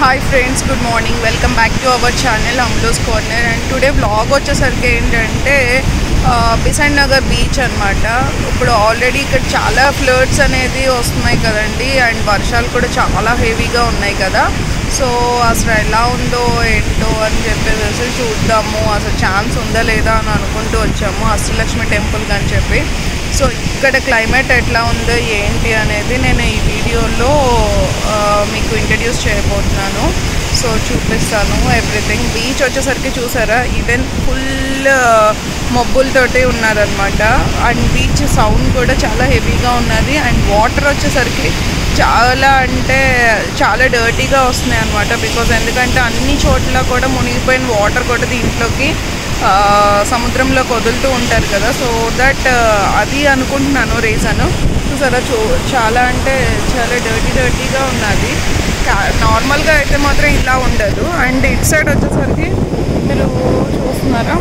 hi friends good morning welcome back to our channel Amlo's corner and today blog వచ్చేసరికి ఏంటంటే బిసండ్ Nagar beach అనమాట ఇప్పుడు already ఇక్కడ చాలా ఫ్లడ్స్ అనేది వస్తున్నాయి కదండి అండ్ వర్షాలు కూడా చాలా హెవీగా ఉన్నాయి కదా సో అసలు ఎలా ఉందో ఏంటో అని చెప్పేసి అసలు చూద్దాము అసలు ఛాన్స్ ఉందా లేదా అని అనుకుంటూ వచ్చాము అష్టలక్ష్మి టెంపుల్కి అని చెప్పి సో ఇక్కడ క్లైమేట్ ఎట్లా ఉందో ఏంటి అనేది నేను ఈ వీడియోలో ఆ, మీకు ఇంట్రడ్యూస్ చేయబోతున్నాను సో చూపిస్తాను ఎవ్రీథింగ్ బీచ్ వచ్చేసరికి చూసారా ఈవెన్ ఫుల్ మబ్బులతోటి ఉన్నారనమాట అండ్ బీచ్ సౌండ్ కూడా చాలా హెవీగా ఉన్నది అండ్ వాటర్ వచ్చేసరికి చాలా అంటే చాలా డర్టీగా వస్తున్నాయి అనమాట బికాజ్ ఎందుకంటే అన్ని చోట్ల కూడా మునిగిపోయిన వాటర్ కూడా దీంట్లోకి ఆ, సముద్రంలోకి వదులుతూ ఉంటారు కదా సో దట్ అది అనుకుంటున్నాను రీజన్ చూసారా చూ చాలా అంటే చాలా డర్టీ డర్టీగా ఉన్నది నార్మల్గా అయితే మాత్రం ఇలా ఉండదు అండ్ ఇటు సైడ్ వచ్చేసరికి మీరు చూస్తున్నారా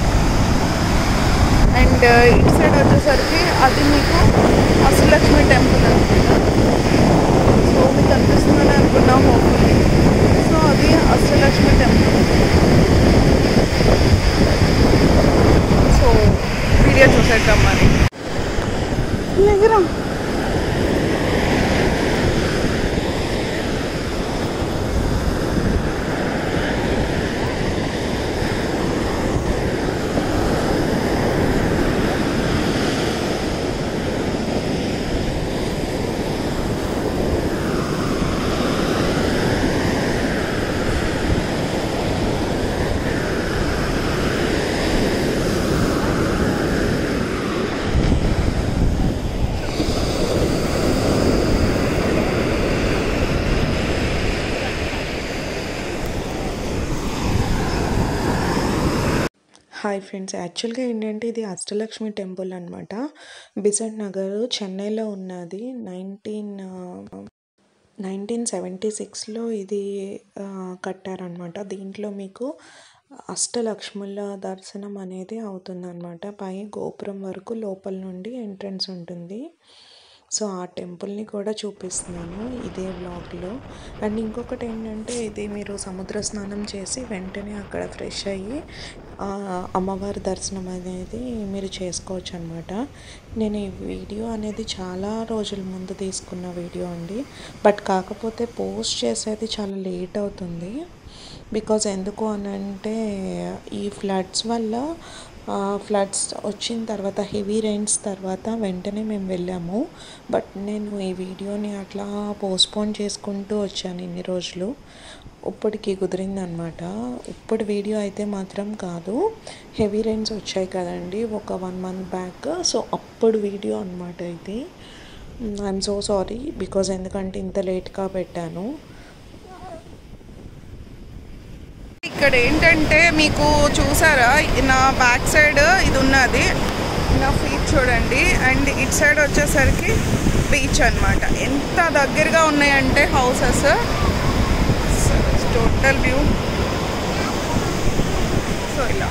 అండ్ ఇటు సైడ్ వచ్చేసరికి అది మీకు అష్టలక్ష్మి టెంపుల్ అనమాట సో మీకు అనిపిస్తుందని అనుకున్నా హోప్ఫుల్లీ సో అది అష్టలక్ష్మి టెంపుల్ సో వీడియో చూసేద్దాం మరి ఎగరం హాయ్ ఫ్రెండ్స్ యాక్చువల్గా ఏంటంటే ఇది అష్టలక్ష్మి టెంపుల్ అనమాట బిసంట్ నగర్ చెన్నైలో ఉన్నది నైన్టీన్ నైన్టీన్ సెవెంటీ సిక్స్లో ఇది ఆ, కట్టారనమాట దీంట్లో మీకు అష్టలక్ష్ముల దర్శనం అనేది అవుతుందన్నమాట పై గోపురం వరకు లోపల నుండి ఎంట్రన్స్ ఉంటుంది సో ఆ టెంపుల్ని కూడా చూపిస్తున్నాను ఇదే వ్లాగ్లో అండ్ ఇంకొకటి ఏంటంటే ఇది మీరు సముద్ర స్నానం చేసి వెంటనే అక్కడ ఫ్రెష్ అయ్యి ఆ అమ్మవారి దర్శనం అనేది మీరు చేసుకోవచ్చు అనమాట నేను ఈ వీడియో అనేది చాలా రోజుల ముందు తీసుకున్న వీడియో అండి బట్ కాకపోతే పోస్ట్ చేసేది చాలా లేట్ అవుతుంది బికాజ్ ఎందుకు అని అంటే ఈ ఫ్లడ్స్ వల్ల ఫ్లడ్స్ వచ్చిన తర్వాత హెవీ రైన్స్ తర్వాత వెంటనే మేము వెళ్ళాము బట్ నేను ఈ వీడియోని అట్లా పోస్ట్పోన్ చేసుకుంటూ వచ్చాను ఇన్ని రోజులు ఇప్పటికి కుదిరిందనమాట ఇప్పుడు వీడియో అయితే మాత్రం కాదు హెవీ రైన్స్ వచ్చాయి కదండి ఒక వన్ మంత్ బ్యాక్ సో అప్పుడు వీడియో అనమాట ఇది ఐఎమ్ సో సారీ బికాజ్ ఎందుకంటే ఇంత లేట్గా పెట్టాను ఇక్కడ ఏంటంటే మీకు చూసారా నా బ్యాక్ సైడ్ ఇది ఉన్నది నా ఫీట్ చూడండి అండ్ ఇటు సైడ్ వచ్చేసరికి బీచ్ అన్నమాట ఎంత దగ్గరగా ఉన్నాయంటే హౌసెస్ టోటల్ వ్యూ సో ఇలా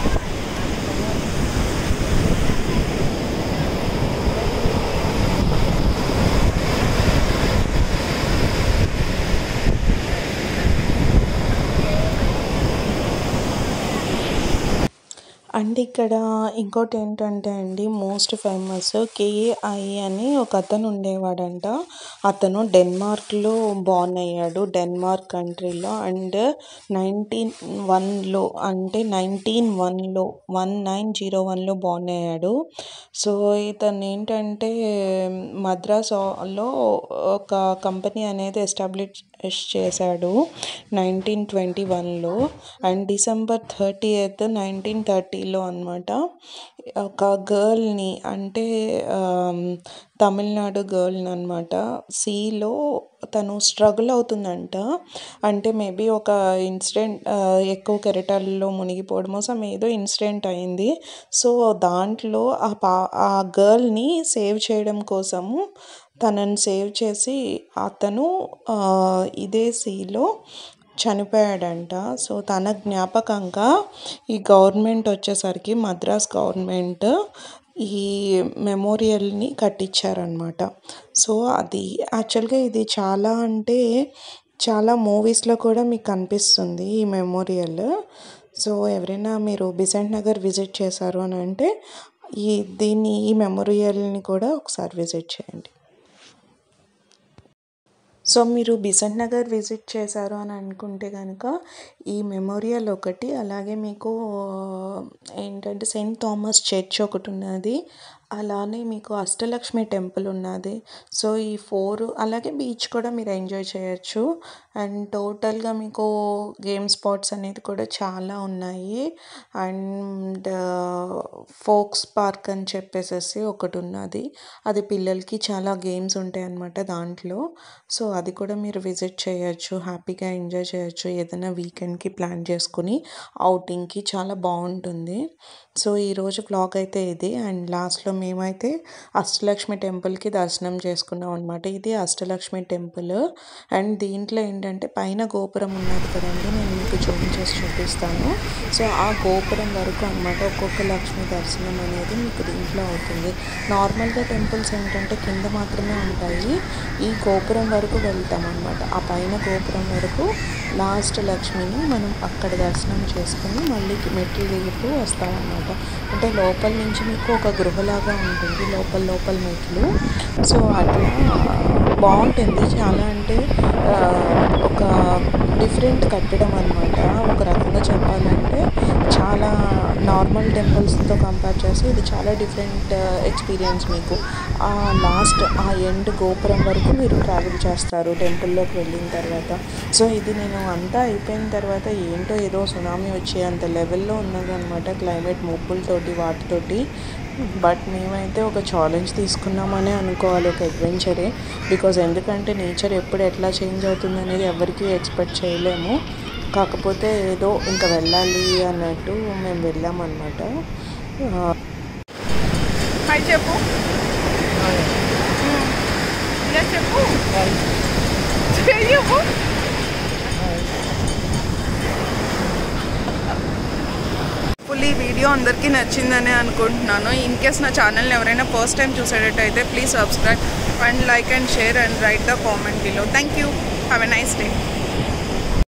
అండ్ ఇక్కడ ఇంకోటి ఏంటంటే అండి మోస్ట్ ఫేమస్ కేఐ అని ఒక అతను ఉండేవాడంట అతను డెన్మార్క్లో బార్న్ అయ్యాడు డెన్మార్క్ కంట్రీలో అండ్ నైన్టీన్ వన్లో అంటే నైన్టీన్ వన్లో వన్ నైన్ జీరో వన్లో బార్న్ అయ్యాడు సో ఇతను ఏంటంటే మద్రాసులో ఒక కంపెనీ అనేది ఎస్టాబ్లిష్ చేశాడు నైన్టీన్ ట్వంటీ వన్లో and December thirty eighth nineteen థర్టీలో అనమాట ఒక గర్ల్ని అంటే ఆమ్, తమిళనాడు గర్ల్ని అనమాట సీలో తను స్ట్రగుల్ అవుతుందంట అంటే మేబీ ఒక ఇన్సిడెంట్ ఎక్కువ కెరటాల్లో మునిగిపోవడమో సమ్ ఏదో ఇన్సిడెంట్ అయింది సో దాంట్లో ఆ పా ఆ గర్ల్ని సేవ్ చేయడం కోసము తనని సేవ్ చేసి అతను ఆ, ఇదే సీలో చనిపోయాడంట సో తన జ్ఞాపకంగా ఈ గవర్నమెంట్ వచ్చేసరికి మద్రాస్ గవర్నమెంట్ ఈ మెమోరియల్ని కట్టించారనమాట సో అది యాక్చువల్గా ఇది చాలా అంటే చాలా మూవీస్లో కూడా మీకు కనిపిస్తుంది ఈ మెమోరియల్ సో ఎవరైనా మీరు బిసెంట్ నగర్ విజిట్ చేశారు అని అంటే ఈ దీన్ని ఈ మెమోరియల్ని కూడా ఒకసారి విజిట్ చేయండి సో మీరు బిసెంట్ నగర్ విజిట్ చేశారు అని అనుకుంటే కనుక ఈ మెమోరియల్ ఒకటి అలాగే మీకు ఏంటంటే సెయింట్ థామస్ చర్చ్ ఒకటి ఉన్నది అలానే మీకు అష్టలక్ష్మి టెంపుల్ ఉన్నది సో ఈ ఫోర్ అలాగే బీచ్ కూడా మీరు ఎంజాయ్ చేయొచ్చు అండ్ టోటల్గా మీకు గేమ్ స్పాట్స్ అనేది కూడా చాలా ఉన్నాయి అండ్ ఫోక్స్ పార్క్ అని చెప్పేసేసి ఒకటి ఉన్నది అది పిల్లలకి చాలా గేమ్స్ ఉంటాయి అన్నమాట దాంట్లో సో అది కూడా మీరు విజిట్ చేయొచ్చు హ్యాపీగా ఎంజాయ్ చేయొచ్చు ఏదైనా వీకెండ్కి ప్లాన్ చేసుకుని అవుటింగ్కి చాలా బాగుంటుంది సో ఈరోజు బ్లాగ్ అయితే ఇది అండ్ లాస్ట్లో మేమైతే అష్టలక్ష్మి టెంపుల్కి దర్శనం చేసుకున్నాం అనమాట ఇది అష్టలక్ష్మి టెంపుల్ అండ్ దీంట్లో ఏంటంటే పైన గోపురం ఉన్నది కదండి నేను మీకు జూమ్ చేసి చూపిస్తాను సో ఆ గోపురం వరకు అనమాట ఒక్కొక్క లక్ష్మి దర్శనం అనేది మీకు దీంట్లో అవుతుంది నార్మల్గా టెంపుల్స్ ఏంటంటే కింద మాత్రమే ఉంటాయి ఈ గోపురం వరకు వెళ్తాం అనమాట ఆ పైన గోపురం వరకు లాస్ట్ లక్ష్మిని మనం అక్కడ దర్శనం చేసుకుని మళ్ళీ మెట్లు దిగుతూ వస్తామన్నమాట అంటే లోపల నుంచి మీకు ఒక గృహలాగా ఉంటుంది లోపల లోపల మెట్లు సో అట్లా బాగుంటుంది చాలా అంటే ఒక డిఫరెంట్ కట్టడం అనమాట ఒక రకంగా చెప్పాలంటే చాలా నార్మల్ టెంపుల్స్తో కంపేర్ చేస్తే ఇది చాలా డిఫరెంట్ ఎక్స్పీరియన్స్ మీకు ఆ లాస్ట్ ఆ ఎండ్ గోపురం వరకు మీరు ట్రావెల్ చేస్తారు టెంపుల్లోకి వెళ్ళిన తర్వాత సో ఇది నేను అంతా అయిపోయిన తర్వాత ఏంటో ఏదో సునామీ వచ్చే అంత లెవెల్లో ఉన్నది అనమాట క్లైమేట్ ముప్పులతోటి వాటితోటి బట్ మేమైతే ఒక ఛాలెంజ్ తీసుకున్నామనే అనుకోవాలి ఒక అడ్వెంచరే బికాజ్ ఎందుకంటే నేచర్ ఎప్పుడు ఎట్లా చేంజ్ అవుతుంది అనేది ఎవరికీ ఎక్స్పెక్ట్ చేయలేము కాకపోతే ఏదో ఇంకా వెళ్ళాలి అన్నట్టు మేము వెళ్ళామన్నమాట హాయ్ చెప్పు ఇలా చెప్పు చెప్పు ఫుల్ ఈ వీడియో అందరికీ నచ్చిందని అనుకుంటున్నాను ఇన్ కేస్ నా ఛానల్ని ఎవరైనా ఫస్ట్ టైం చూసేటట్టయితే please subscribe and like and share and write the comment below thank you have a nice day